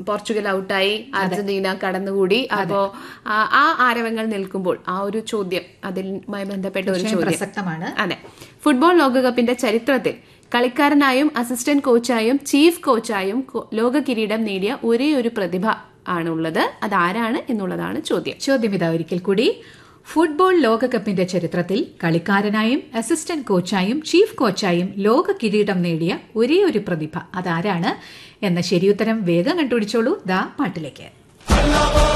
Portugal ഔട്ടായി Argentina കടന്നുകൂടി അപ്പോ ആ ആ ആരവങ്ങൾ നിൽക്കുമ്പോൾ ആ ഒരു ചോദ്യം അതിലുമായി ബന്ധപ്പെട്ട ഒരു ചോദ്യം പ്രസക്തമാണ് അതെ ഫുട്ബോൾ ലോകകപ്പിന്റെ ചരിത്രത്തിൽ കളിക്കാരനായും അസിസ്റ്റന്റ് കോച്ചായും ചീഫ് കോച്ചായും കോ- ലോക കിരീടം നേടിയ ഒരേ ഒരു പ്രതിഭ ആണുള്ളത് അതാരാണ് എന്നുള്ളതാണ് ചോദ്യം ചോദ്യം ഇതാ ഒരിക്കൽ കൂടി ഫുട്ബോൾ ലോകകപ്പിന്റെ ചരിത്രത്തിൽ കളിക്കാരനായും അസിസ്റ്റന്റ് കോച്ചായും ചീഫ് കോച്ചായും ലോക കിരീടം നേടിയ ഒരേ ഒരു പ്രതിഭ അതാരാണ് എന്ന ശരിയുത്തരം വേഗം കണ്ടുപിടിച്ചോളൂ ദാ പാട്ടിലേക്ക്